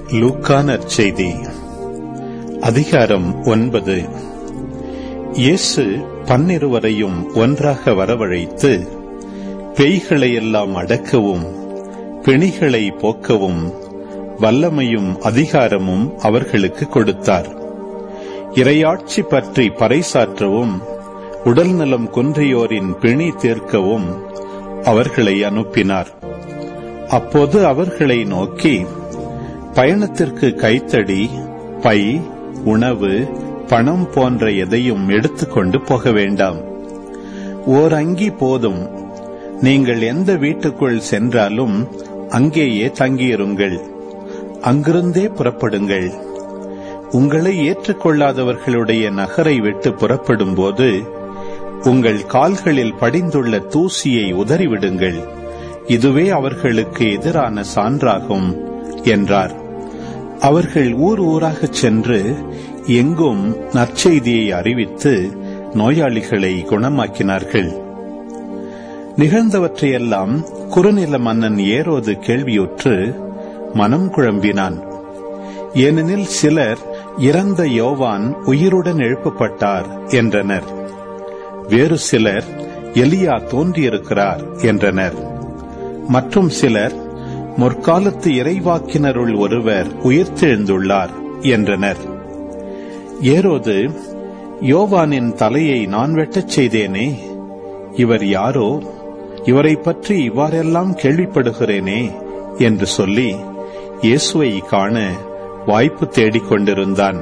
லூக்கானர் செய்தி அதிகாரம் ஒன்பது இயேசு பன்னிருவரையும் ஒன்றாக வரவழைத்து பேய்களையெல்லாம் அடக்கவும் பிணிகளை போக்கவும் வல்லமையும் அதிகாரமும் அவர்களுக்கு கொடுத்தார் இரையாட்சி பற்றி பறைசாற்றவும் உடல்நலம் குன்றியோரின் பிணி தீர்க்கவும் அவர்களை அனுப்பினார் அப்போது அவர்களை நோக்கி பயணத்திற்கு கைத்தடி பை உணவு பணம் போன்ற எதையும் எடுத்துக்கொண்டு போக வேண்டாம் ஓர் அங்கி போதும் நீங்கள் எந்த வீட்டுக்குள் சென்றாலும் அங்கேயே தங்கியிருங்கள் அங்கிருந்தே புறப்படுங்கள் உங்களை ஏற்றுக்கொள்ளாதவர்களுடைய நகரை விட்டு புறப்படும்போது உங்கள் கால்களில் படிந்துள்ள தூசியை உதறிவிடுங்கள் இதுவே அவர்களுக்கு எதிரான சான்றாகும் என்றார் அவர்கள் ஊர் ஊராகச் சென்று எங்கும் நற்செய்தியை அறிவித்து நோயாளிகளை குணமாக்கினார்கள் நிகழ்ந்தவற்றையெல்லாம் குறுநில மன்னன் ஏரோது கேள்வியுற்று மனம் குழம்பினான் ஏனெனில் சிலர் இறந்த யோவான் உயிருடன் எழுப்பப்பட்டார் என்றனர் வேறு சிலர் எலியா தோன்றியிருக்கிறார் என்றனர் மற்றும் சிலர் முற்காலத்து இறைவாக்கினருள் ஒருவர் உயிர்த்தெழுந்துள்ளார் என்றனர் ஏரோது யோவானின் தலையை நான் வெட்டச் செய்தேனே இவர் யாரோ இவரை பற்றி இவ்வாறெல்லாம் கேள்விப்படுகிறேனே என்று சொல்லி இயேசுவை காண வாய்ப்பு தேடிக் கொண்டிருந்தான்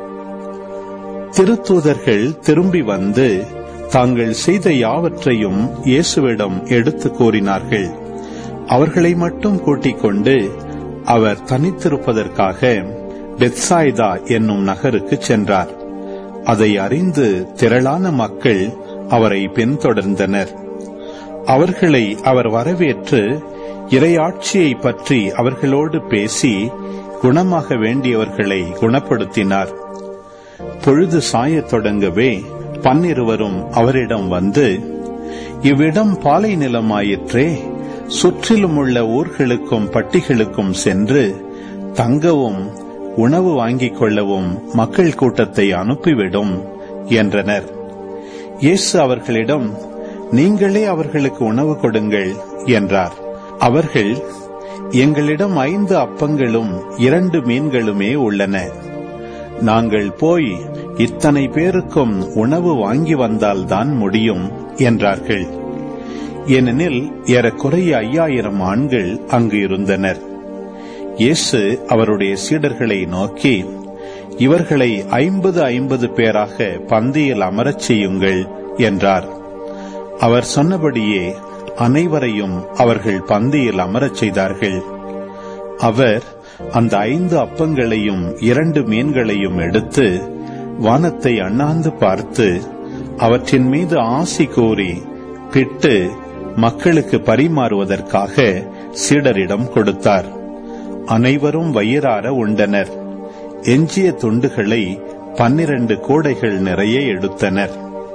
திருத்தூதர்கள் திரும்பி வந்து தாங்கள் செய்த யாவற்றையும் இயேசுவிடம் எடுத்து கூறினார்கள் அவர்களை மட்டும் கூட்டிக் கொண்டு அவர் தனித்திருப்பதற்காக பெத்சாய்தா என்னும் நகருக்கு சென்றார் அதை அறிந்து திரளான மக்கள் அவரை பின்தொடர்ந்தனர் அவர்களை அவர் வரவேற்று இறையாட்சியை பற்றி அவர்களோடு பேசி குணமாக வேண்டியவர்களை குணப்படுத்தினார் பொழுது சாயத் தொடங்கவே பன்னிருவரும் அவரிடம் வந்து இவ்விடம் பாலை நிலமாயிற்றே சுற்றிலும் உள்ள ஊர்களுக்கும் பட்டிகளுக்கும் சென்று தங்கவும் உணவு வாங்கிக் கொள்ளவும் மக்கள் கூட்டத்தை அனுப்பிவிடும் என்றனர் இயேசு அவர்களிடம் நீங்களே அவர்களுக்கு உணவு கொடுங்கள் என்றார் அவர்கள் எங்களிடம் ஐந்து அப்பங்களும் இரண்டு மீன்களுமே உள்ளன நாங்கள் போய் இத்தனை பேருக்கும் உணவு வாங்கி வந்தால்தான் முடியும் என்றார்கள் ஏனெனில் ஏறக்குறைய ஐயாயிரம் ஆண்கள் அங்கு இருந்தனர் இயேசு அவருடைய சீடர்களை நோக்கி இவர்களை ஐம்பது ஐம்பது பேராக பந்தியில் அமரச் செய்யுங்கள் என்றார் அவர் சொன்னபடியே அனைவரையும் அவர்கள் பந்தியில் அமரச் செய்தார்கள் அவர் அந்த ஐந்து அப்பங்களையும் இரண்டு மீன்களையும் எடுத்து வானத்தை அண்ணாந்து பார்த்து அவற்றின் மீது ஆசி கூறி பிட்டு மக்களுக்கு பரிமாறுவதற்காக சீடரிடம் கொடுத்தார் அனைவரும் வயிறார உண்டனர் எஞ்சிய துண்டுகளை பன்னிரண்டு கூடைகள் நிறைய எடுத்தனர்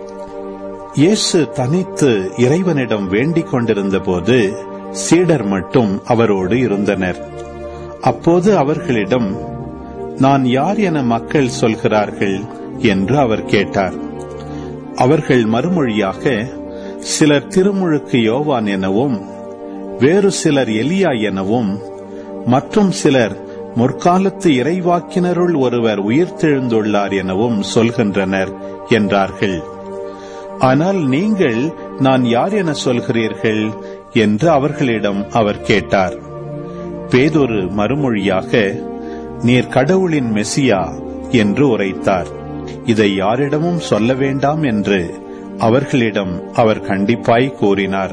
இயேசு தனித்து இறைவனிடம் வேண்டிக் கொண்டிருந்த போது சீடர் மட்டும் அவரோடு இருந்தனர் அப்போது அவர்களிடம் நான் யார் என மக்கள் சொல்கிறார்கள் என்று அவர் கேட்டார் அவர்கள் மறுமொழியாக சிலர் திருமுழுக்கு யோவான் எனவும் வேறு சிலர் எலியா எனவும் மற்றும் சிலர் முற்காலத்து இறைவாக்கினருள் ஒருவர் உயிர்த்தெழுந்துள்ளார் எனவும் சொல்கின்றனர் என்றார்கள் ஆனால் நீங்கள் நான் யார் என சொல்கிறீர்கள் என்று அவர்களிடம் அவர் கேட்டார் பேதொரு மறுமொழியாக நீர் கடவுளின் மெசியா என்று உரைத்தார் இதை யாரிடமும் சொல்ல வேண்டாம் என்று அவர்களிடம் அவர் கண்டிப்பாய் கூறினார்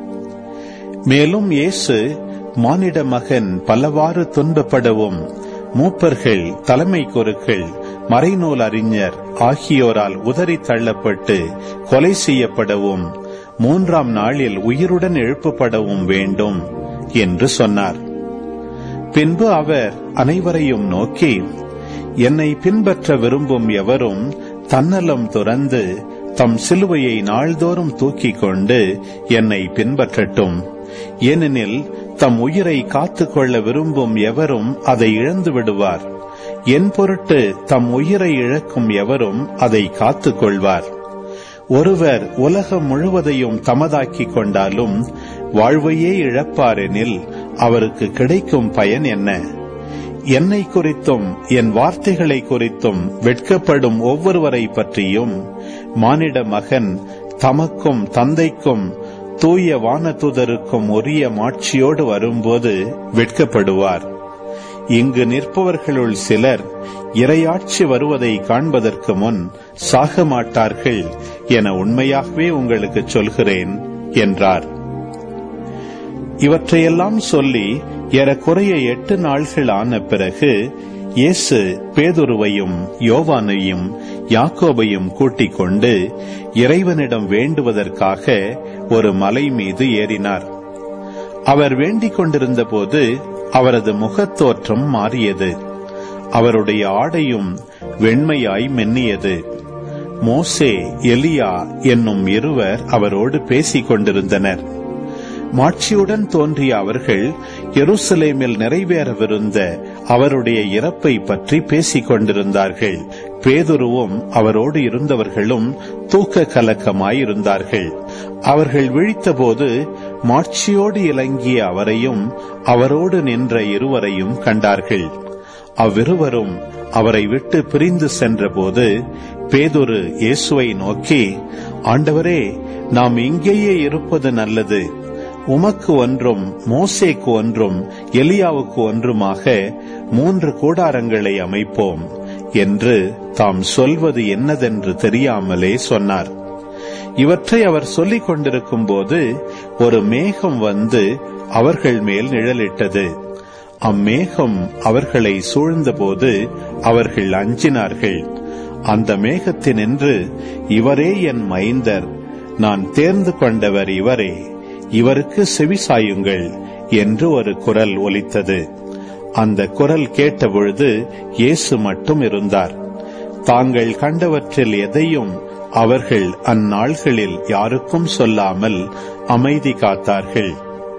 மேலும் இயேசு மானிட மகன் பலவாறு துன்பப்படவும் மூப்பர்கள் தலைமை குருக்கள் மறைநூல் அறிஞர் ஆகியோரால் உதறி தள்ளப்பட்டு கொலை செய்யப்படவும் மூன்றாம் நாளில் உயிருடன் எழுப்பப்படவும் வேண்டும் என்று சொன்னார் பின்பு அவர் அனைவரையும் நோக்கி என்னை பின்பற்ற விரும்பும் எவரும் தன்னலம் துறந்து தம் சிலுவையை நாள்தோறும் தூக்கிக் கொண்டு என்னை பின்பற்றட்டும் ஏனெனில் தம் உயிரை காத்துக்கொள்ள விரும்பும் எவரும் அதை இழந்து விடுவார் என் பொருட்டு தம் உயிரை இழக்கும் எவரும் அதை காத்துக் கொள்வார் ஒருவர் உலகம் முழுவதையும் தமதாக்கிக் கொண்டாலும் வாழ்வையே இழப்பாரெனில் அவருக்கு கிடைக்கும் பயன் என்ன என்னை குறித்தும் என் வார்த்தைகளை குறித்தும் வெட்கப்படும் ஒவ்வொருவரை பற்றியும் மானிட மகன் தமக்கும் தந்தைக்கும் தூய வானதுதருக்கும் உரிய மாட்சியோடு வரும்போது வெட்கப்படுவார் இங்கு நிற்பவர்களுள் சிலர் இரையாட்சி வருவதை காண்பதற்கு முன் சாக மாட்டார்கள் என உண்மையாகவே உங்களுக்கு சொல்கிறேன் என்றார் இவற்றையெல்லாம் சொல்லி ஏறக்குறைய எட்டு நாள்கள் ஆன பிறகு இயேசு பேதுருவையும் யோவானையும் யாக்கோபையும் கூட்டிக் கொண்டு இறைவனிடம் வேண்டுவதற்காக ஒரு மலை மீது ஏறினார் அவர் வேண்டிக் கொண்டிருந்த போது அவரது முகத்தோற்றம் மாறியது அவருடைய ஆடையும் வெண்மையாய் மென்னியது மோசே எலியா என்னும் இருவர் அவரோடு பேசிக் கொண்டிருந்தனர் மாட்சியுடன் தோன்றிய அவர்கள் எருசலேமில் நிறைவேறவிருந்த அவருடைய இறப்பை பற்றி பேசிக் கொண்டிருந்தார்கள் பேதுருவும் அவரோடு இருந்தவர்களும் தூக்க கலக்கமாயிருந்தார்கள் அவர்கள் விழித்தபோது மாட்சியோடு இலங்கிய அவரையும் அவரோடு நின்ற இருவரையும் கண்டார்கள் அவ்விருவரும் அவரை விட்டு பிரிந்து சென்றபோது பேதுரு இயேசுவை நோக்கி ஆண்டவரே நாம் இங்கேயே இருப்பது நல்லது உமக்கு ஒன்றும் மோசேக்கு ஒன்றும் எலியாவுக்கு ஒன்றுமாக மூன்று கூடாரங்களை அமைப்போம் என்று தாம் சொல்வது என்னதென்று தெரியாமலே சொன்னார் இவற்றை அவர் சொல்லிக் கொண்டிருக்கும் போது ஒரு மேகம் வந்து அவர்கள் மேல் நிழலிட்டது அம்மேகம் அவர்களை சூழ்ந்தபோது அவர்கள் அஞ்சினார்கள் அந்த மேகத்தினின்று இவரே என் மைந்தர் நான் தேர்ந்து கொண்டவர் இவரே இவருக்கு செவிசாயுங்கள் என்று ஒரு குரல் ஒலித்தது அந்த குரல் கேட்டபொழுது இயேசு மட்டும் இருந்தார் தாங்கள் கண்டவற்றில் எதையும் அவர்கள் அந்நாள்களில் யாருக்கும் சொல்லாமல் அமைதி காத்தார்கள்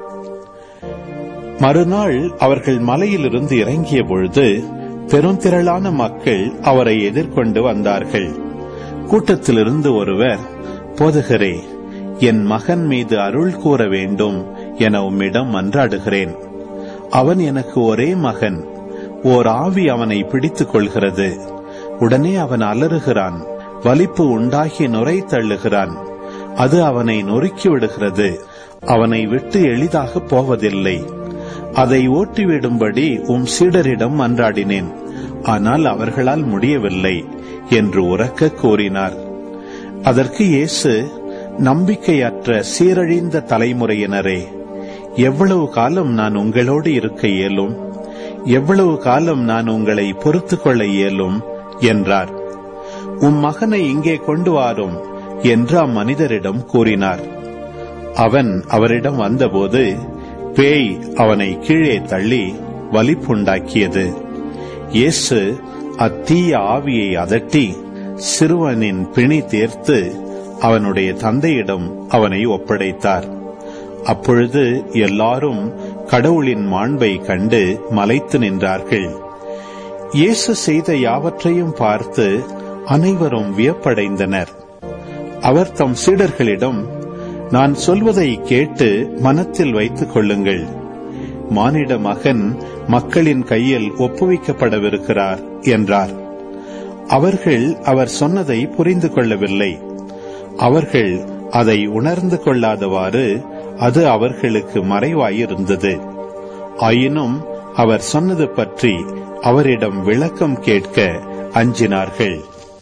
மறுநாள் அவர்கள் மலையிலிருந்து இறங்கிய பொழுது பெருந்திரளான மக்கள் அவரை எதிர்கொண்டு வந்தார்கள் கூட்டத்திலிருந்து ஒருவர் போதகரே என் மகன் மீது அருள் கூற வேண்டும் என உம்மிடம் மன்றாடுகிறேன் அவன் எனக்கு ஒரே மகன் ஓர் ஆவி அவனை பிடித்துக் கொள்கிறது உடனே அவன் அலறுகிறான் வலிப்பு உண்டாகி நுரை தள்ளுகிறான் அது அவனை நொறுக்கி விடுகிறது அவனை விட்டு எளிதாக போவதில்லை அதை ஓட்டிவிடும்படி உம் சீடரிடம் மன்றாடினேன் ஆனால் அவர்களால் முடியவில்லை என்று உறக்க கூறினார் அதற்கு இயேசு நம்பிக்கையற்ற சீரழிந்த தலைமுறையினரே எவ்வளவு காலம் நான் உங்களோடு இருக்க இயலும் எவ்வளவு காலம் நான் உங்களை பொறுத்துக் கொள்ள இயலும் என்றார் உம் மகனை இங்கே கொண்டு வாரும் என்று அம்மனிதரிடம் கூறினார் அவன் அவரிடம் வந்தபோது பேய் அவனை கீழே தள்ளி வலிப்புண்டாக்கியது இயேசு அத்தீய ஆவியை அதட்டி சிறுவனின் பிணி தேர்த்து அவனுடைய தந்தையிடம் அவனை ஒப்படைத்தார் அப்பொழுது எல்லாரும் கடவுளின் மாண்பை கண்டு மலைத்து நின்றார்கள் இயேசு செய்த யாவற்றையும் பார்த்து அனைவரும் வியப்படைந்தனர் அவர் தம் சீடர்களிடம் நான் சொல்வதை கேட்டு மனத்தில் வைத்துக் கொள்ளுங்கள் மானிட மகன் மக்களின் கையில் ஒப்புவிக்கப்படவிருக்கிறார் என்றார் அவர்கள் அவர் சொன்னதை புரிந்து கொள்ளவில்லை அவர்கள் அதை உணர்ந்து கொள்ளாதவாறு அது அவர்களுக்கு மறைவாயிருந்தது ஆயினும் அவர் சொன்னது பற்றி அவரிடம் விளக்கம் கேட்க அஞ்சினார்கள்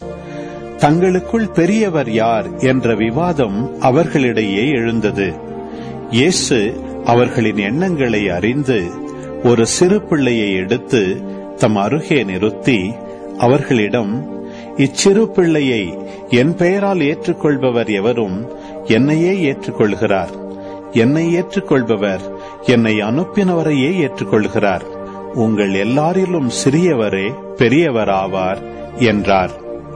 தங்களுக்குள் பெரியவர் யார் என்ற விவாதம் அவர்களிடையே எழுந்தது இயேசு அவர்களின் எண்ணங்களை அறிந்து ஒரு சிறு பிள்ளையை எடுத்து தம் அருகே நிறுத்தி அவர்களிடம் இச்சிறு பிள்ளையை என் பெயரால் ஏற்றுக்கொள்பவர் எவரும் என்னையே ஏற்றுக்கொள்கிறார் என்னை ஏற்றுக்கொள்பவர் என்னை அனுப்பினவரையே ஏற்றுக்கொள்கிறார் உங்கள் எல்லாரிலும் சிறியவரே பெரியவராவார் என்றார்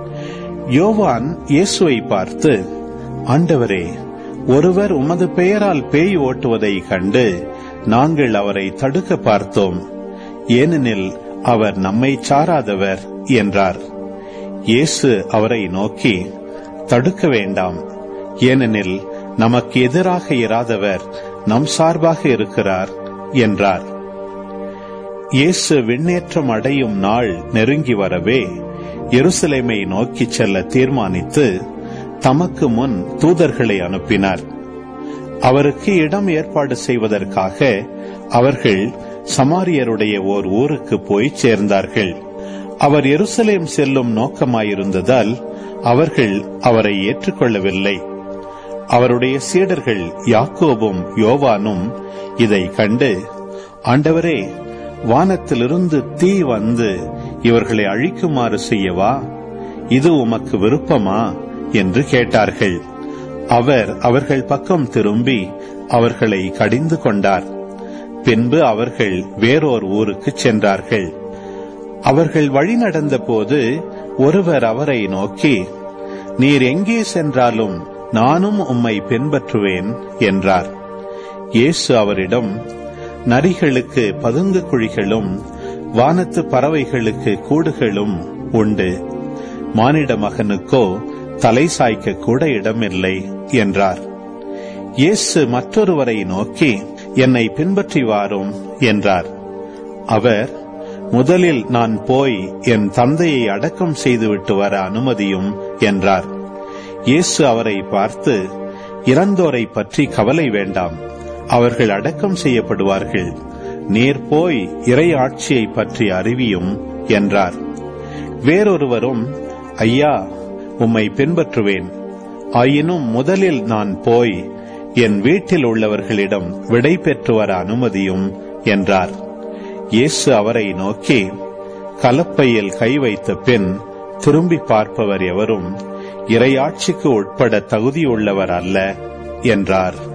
யோவான் இயேசுவை பார்த்து ஆண்டவரே ஒருவர் உமது பெயரால் பேய் ஓட்டுவதை கண்டு நாங்கள் அவரை தடுக்க பார்த்தோம் ஏனெனில் அவர் நம்மை சாராதவர் என்றார் இயேசு அவரை நோக்கி தடுக்க வேண்டாம் ஏனெனில் நமக்கு எதிராக இராதவர் நம் சார்பாக இருக்கிறார் என்றார் இயேசு விண்ணேற்றம் அடையும் நாள் நெருங்கி வரவே எருசலேமை நோக்கிச் செல்ல தீர்மானித்து தமக்கு முன் தூதர்களை அனுப்பினார் அவருக்கு இடம் ஏற்பாடு செய்வதற்காக அவர்கள் சமாரியருடைய ஓர் ஊருக்கு போய் சேர்ந்தார்கள் அவர் எருசலேம் செல்லும் நோக்கமாயிருந்ததால் அவர்கள் அவரை ஏற்றுக்கொள்ளவில்லை அவருடைய சீடர்கள் யாக்கோபும் யோவானும் இதை கண்டு ஆண்டவரே வானத்திலிருந்து தீ வந்து இவர்களை அழிக்குமாறு செய்யவா இது உமக்கு விருப்பமா என்று கேட்டார்கள் அவர் அவர்கள் பக்கம் திரும்பி அவர்களை கடிந்து கொண்டார் பின்பு அவர்கள் வேறோர் ஊருக்கு சென்றார்கள் அவர்கள் வழி நடந்த போது ஒருவர் அவரை நோக்கி நீர் எங்கே சென்றாலும் நானும் உம்மை பின்பற்றுவேன் என்றார் இயேசு அவரிடம் நரிகளுக்கு பதுங்கு குழிகளும் வானத்து பறவைகளுக்கு கூடுகளும் உண்டு மானிட மகனுக்கோ தலை சாய்க்க கூட இடமில்லை என்றார் இயேசு மற்றொருவரை நோக்கி என்னை பின்பற்றி வாரும் என்றார் அவர் முதலில் நான் போய் என் தந்தையை அடக்கம் செய்துவிட்டு வர அனுமதியும் என்றார் இயேசு அவரை பார்த்து இறந்தோரை பற்றி கவலை வேண்டாம் அவர்கள் அடக்கம் செய்யப்படுவார்கள் நீர் போய் இறை ஆட்சியை பற்றி அறிவியும் என்றார் வேறொருவரும் ஐயா உம்மை பின்பற்றுவேன் ஆயினும் முதலில் நான் போய் என் வீட்டில் உள்ளவர்களிடம் விடை பெற்று வர அனுமதியும் என்றார் இயேசு அவரை நோக்கி கலப்பையில் கை வைத்த பின் திரும்பி பார்ப்பவர் எவரும் இறையாட்சிக்கு உட்பட தகுதியுள்ளவர் அல்ல என்றார்